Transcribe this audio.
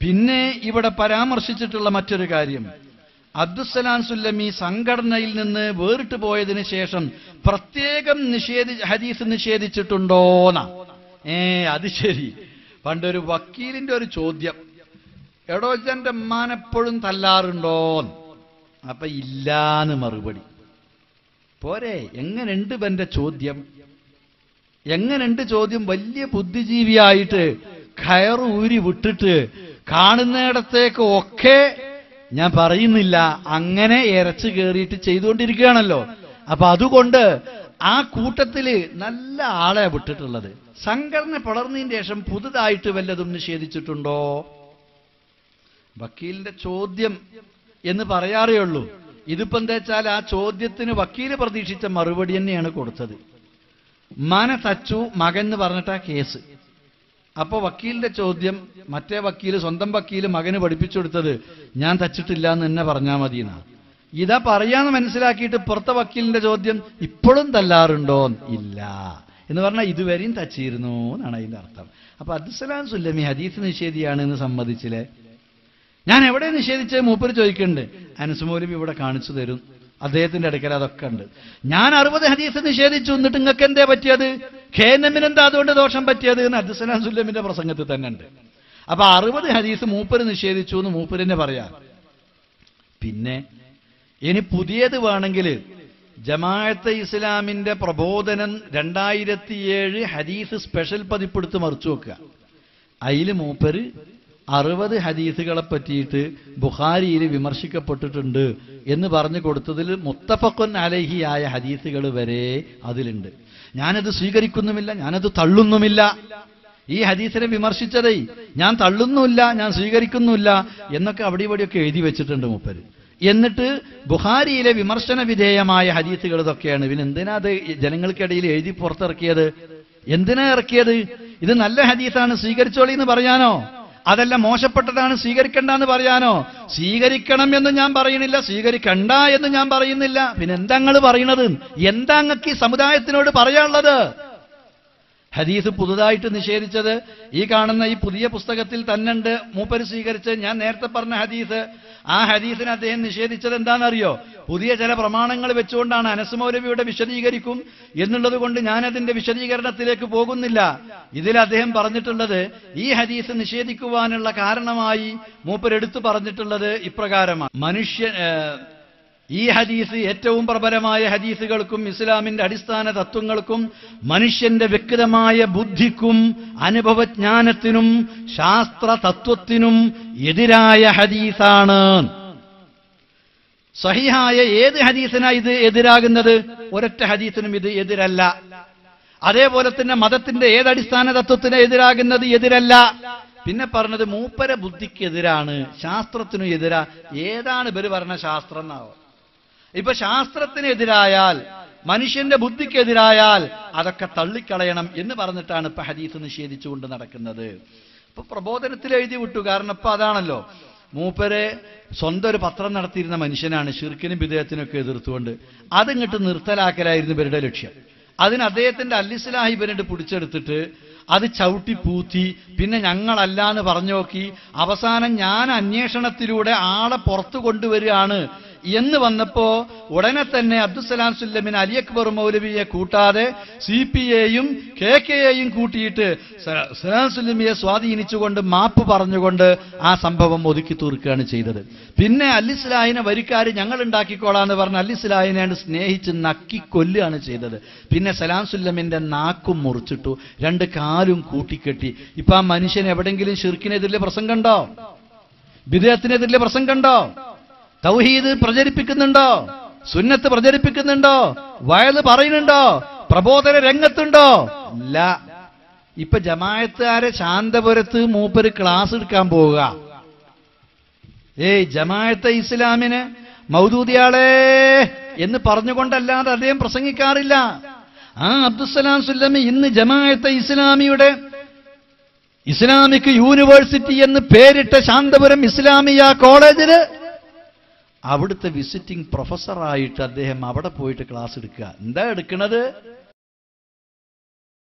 പിന്നെ ഇവിടെ പരാമർശിച്ചിട്ടുള്ള മറ്റൊരു കാര്യം അബ്ദുസലാം സുല്ലമി സംഘടനയിൽ നിന്ന് വേറിട്ട് പോയതിന് ശേഷം പ്രത്യേകം നിഷേധി ഹദീസ് നിഷേധിച്ചിട്ടുണ്ടോന്ന ഏ അത് ശരി പണ്ടൊരു വക്കീലിന്റെ ഒരു ചോദ്യം എടോ എന്റെ ഉമ്മാനെപ്പോഴും തല്ലാറുണ്ടോ അപ്പൊ ഇല്ലാന്ന് മറുപടി പോരെ എങ്ങനെയുണ്ട് ഇവന്റെ ചോദ്യം എങ്ങനെയുണ്ട് ചോദ്യം വലിയ ബുദ്ധിജീവിയായിട്ട് കയറ് ഊരി വിട്ടിട്ട് കാണുന്നിടത്തേക്ക് ഒക്കെ ഞാൻ പറയുന്നില്ല അങ്ങനെ ഇരച്ചു കയറിയിട്ട് ചെയ്തുകൊണ്ടിരിക്കുകയാണല്ലോ അപ്പൊ അതുകൊണ്ട് ആ കൂട്ടത്തില് നല്ല ആളെ വിട്ടിട്ടുള്ളത് സംഘടന പിളർന്നതിന് ശേഷം പുതുതായിട്ട് വല്ലതും നിഷേധിച്ചിട്ടുണ്ടോ വക്കീലിന്റെ ചോദ്യം എന്ന് പറയാറേ ഉള്ളൂ ഇതിപ്പോ എന്താ വെച്ചാൽ ആ ചോദ്യത്തിന് വക്കീല് പ്രതീക്ഷിച്ച മറുപടി തന്നെയാണ് കൊടുത്തത് മന തച്ചു മകൻ എന്ന് പറഞ്ഞിട്ടാ കേസ് അപ്പൊ വക്കീലിന്റെ ചോദ്യം മറ്റേ വക്കീല് സ്വന്തം വക്കീല് മകന് പഠിപ്പിച്ചു കൊടുത്തത് ഞാൻ തച്ചിട്ടില്ല എന്ന് തന്നെ പറഞ്ഞാൽ മതി എന്നാ ഇതാ പറയാന്ന് മനസ്സിലാക്കിയിട്ട് പുറത്തെ വക്കീലിന്റെ ചോദ്യം ഇപ്പോഴും തല്ലാറുണ്ടോ ഇല്ല എന്ന് പറഞ്ഞാൽ ഇതുവരെയും തച്ചിരുന്നു എന്നാണ് അതിന്റെ അർത്ഥം അപ്പൊ അബ്ദുസലാം സുല്ലമി ഹദീസ് നിഷേധിയാണ് എന്ന് സമ്മതിച്ചില്ലേ ഞാൻ എവിടെ നിഷേധിച്ചത് മൂപ്പര് ചോദിക്കുന്നുണ്ട് അനസുമൂലം ഇവിടെ കാണിച്ചു തരും അദ്ദേഹത്തിന്റെ അടുക്കൽ അതൊക്കെ ഉണ്ട് ഞാൻ അറുപത് ഹദീസ് നിഷേധിച്ചു എന്നിട്ട് നിങ്ങൾക്ക് എന്തേ പറ്റിയത് ഖേനമിന് എന്താ അതുകൊണ്ട് ദോഷം പറ്റിയത് എന്ന് അബ്ദുസലാം സുല്ലമിന്റെ പ്രസംഗത്തിൽ തന്നെ ഉണ്ട് അപ്പൊ അറുപത് ഹദീസ് മൂപ്പര് നിഷേധിച്ചു എന്ന് മൂപ്പരിനെ പറയാം പിന്നെ ഇനി പുതിയത് വേണമെങ്കിൽ ജമാഅത്തെ ഇസ്ലാമിന്റെ പ്രബോധനം രണ്ടായിരത്തിയേഴ് ഹദീസ് സ്പെഷ്യൽ പതിപ്പെടുത്ത് മറിച്ചു വെക്കുക അതിൽ മൂപ്പര് അറുപത് ഹദീസുകളെ പറ്റിയിട്ട് ബുഖാരിയിൽ വിമർശിക്കപ്പെട്ടിട്ടുണ്ട് എന്ന് പറഞ്ഞു കൊടുത്തതിൽ മുത്തഫക്കൊൻ അലഹിയായ ഹദീസുകൾ വരെ അതിലുണ്ട് ഞാനത് സ്വീകരിക്കുന്നുമില്ല ഞാനത് തള്ളുന്നുമില്ല ഈ ഹദീസിനെ വിമർശിച്ചതേ ഞാൻ തള്ളുന്നുമില്ല ഞാൻ സ്വീകരിക്കുന്നുമില്ല എന്നൊക്കെ അവിടെ ഇവിടെയൊക്കെ എഴുതി വെച്ചിട്ടുണ്ട് മൂപ്പര് എന്നിട്ട് ബുഹാരിയിലെ വിമർശന വിധേയമായ ഹദീസുകൾ ഇതൊക്കെയാണ് പിന്നെ എന്തിനാ അത് ജനങ്ങൾക്കിടയിൽ എഴുതി പുറത്തിറക്കിയത് എന്തിനാ ഇറക്കിയത് ഇത് നല്ല ഹദീസാണ് സ്വീകരിച്ചോളി എന്ന് പറയാനോ അതല്ല മോശപ്പെട്ടതാണ് സ്വീകരിക്കണ്ടെന്ന് പറയാനോ സ്വീകരിക്കണം എന്ന് ഞാൻ പറയണില്ല സ്വീകരിക്കണ്ട എന്ന് ഞാൻ പറയുന്നില്ല പിന്നെ എന്താ നിങ്ങൾ പറയണത് എന്താ അങ്ങക്ക് ഈ സമുദായത്തിനോട് പറയാനുള്ളത് ഹദീസ് പുതുതായിട്ട് നിഷേധിച്ചത് ഈ കാണുന്ന ഈ പുതിയ പുസ്തകത്തിൽ തന്നുണ്ട് മൂപ്പര് സ്വീകരിച്ച് ഞാൻ നേരത്തെ പറഞ്ഞ ഹദീസ് ആ ഹദീസിനെ അദ്ദേഹം നിഷേധിച്ചത് എന്താണെന്നറിയോ പുതിയ ചില പ്രമാണങ്ങൾ വെച്ചുകൊണ്ടാണ് അനസ് മൗലവിയുടെ വിശദീകരിക്കും എന്നുള്ളത് കൊണ്ട് ഞാനതിന്റെ വിശദീകരണത്തിലേക്ക് പോകുന്നില്ല ഇതിൽ അദ്ദേഹം പറഞ്ഞിട്ടുള്ളത് ഈ ഹദീസ് നിഷേധിക്കുവാനുള്ള കാരണമായി മൂപ്പർ എടുത്തു പറഞ്ഞിട്ടുള്ളത് ഇപ്രകാരമാണ് മനുഷ്യ ഏഹ്, ഈ ഹദീസ് ഏറ്റവും പ്രബലമായ ഹദീസുകൾക്കും ഇസ്ലാമിന്റെ അടിസ്ഥാന തത്വങ്ങൾക്കും മനുഷ്യന്റെ വ്യക്തമായ ബുദ്ധിക്കും അനുഭവജ്ഞാനത്തിനും ശാസ്ത്ര തത്വത്തിനും എതിരായ ഹദീസാണ് സഹിഹായ ഏത് ഹദീസിനാ ഇത് എതിരാകുന്നത് ഒരൊറ്റ ഹദീസിനും ഇത് എതിരല്ല അതേപോലെ തന്നെ മതത്തിന്റെ ഏത് അടിസ്ഥാന തത്വത്തിന് എതിരാകുന്നത് എതിരല്ല പിന്നെ പറഞ്ഞത് മൂപ്പര ബുദ്ധിക്കെതിരാണ് ശാസ്ത്രത്തിനും എതിരാ ഏതാണ് ഇവര് പറഞ്ഞ ശാസ്ത്രം എന്നാവോ ഇപ്പൊ ശാസ്ത്രത്തിനെതിരായാൽ മനുഷ്യന്റെ ബുദ്ധിക്കെതിരായാൽ അതൊക്കെ തള്ളിക്കളയണം എന്ന് പറഞ്ഞിട്ടാണ് ഇപ്പൊ ഹദീസ് നിഷേധിച്ചുകൊണ്ട് നടക്കുന്നത് ഇപ്പൊ പ്രബോധനത്തിൽ എഴുതി വിട്ടു കാരണം ഇപ്പൊ അതാണല്ലോ മൂപ്പര് സ്വന്തം ഒരു പത്രം നടത്തിയിരുന്ന മനുഷ്യനാണ് ഷിർക്കിനും വിദേഹത്തിനൊക്കെ എതിർത്തുകൊണ്ട് അതിങ്ങോട്ട് നിർത്തലാക്കലായിരുന്നു ഇവരുടെ ലക്ഷ്യം അതിന് അദ്ദേഹത്തിന്റെ അല്ലിസ്ലാഹി ഇവരുടെ പിടിച്ചെടുത്തിട്ട് അത് ചവിട്ടി പൂത്തി പിന്നെ ഞങ്ങളല്ല എന്ന് പറഞ്ഞു നോക്കി അവസാനം ഞാൻ അന്വേഷണത്തിലൂടെ ആളെ പുറത്തു കൊണ്ടുവരികയാണ് എന്ന് വന്നപ്പോ ഉടനെ തന്നെ അബ്ദുസലാം സുല്ലമിൻ അലി അക്ബർ മൗലവിയെ കൂട്ടാതെ സി പി എയും കെ കെ എയും കൂട്ടിയിട്ട് സ- സലാം സുല്ലമിയെ സ്വാധീനിച്ചുകൊണ്ട് മാപ്പ് പറഞ്ഞുകൊണ്ട് ആ സംഭവം ഒതുക്കി തീർക്കുകയാണ് ചെയ്തത് പിന്നെ അല്ലിസ്ലാഹിനെ വരിക്കാർ ഞങ്ങൾ ഉണ്ടാക്കിക്കോളാന്ന് പറഞ്ഞ് അല്ലിസ്ലാഹിനെ സ്നേഹിച്ച് നക്കി കൊല്ലുകയാണ് ചെയ്തത് പിന്നെ സലാം സുല്ലമിന്റെ നാക്കും മുറിച്ചിട്ടു രണ്ട് കാലും കൂട്ടിക്കെട്ടി ഇപ്പൊ ആ മനുഷ്യൻ എവിടെങ്കിലും ഷിർക്കിനെതിരെ പ്രസംഗമുണ്ടോ വിദേഹത്തിനെതിരെ പ്രസംഗമുണ്ടോ തൗഹീദ് പ്രചരിപ്പിക്കുന്നുണ്ടോ സുന്നത്ത് പ്രചരിപ്പിക്കുന്നുണ്ടോ വയത് പറയുന്നുണ്ടോ പ്രബോധന രംഗത്തുണ്ടോ ഇല്ല ഇപ്പൊ ജമായത്തുകാരെ ശാന്തപുരത്ത് മൂപ്പര് ക്ലാസ് എടുക്കാൻ പോവുക ഏയ് ജമായത്തെ ഇസ്ലാമിന് മൗദൂദിയാളെ എന്ന് പറഞ്ഞുകൊണ്ടല്ലാതെ അദ്ദേഹം പ്രസംഗിക്കാറില്ല ആ അബ്ദുസലാം സുല്ലമി ഇന്ന് ജമായത്തെ ഇസ്ലാമിയുടെ ഇസ്ലാമിക് യൂണിവേഴ്സിറ്റി എന്ന് പേരിട്ട ശാന്തപുരം ഇസ്ലാമിയ കോളേജില് അവിടുത്തെ വിസിറ്റിംഗ് പ്രൊഫസറായിട്ട് അദ്ദേഹം അവിടെ പോയിട്ട് ക്ലാസ് എടുക്കുക എന്താ എടുക്കണത്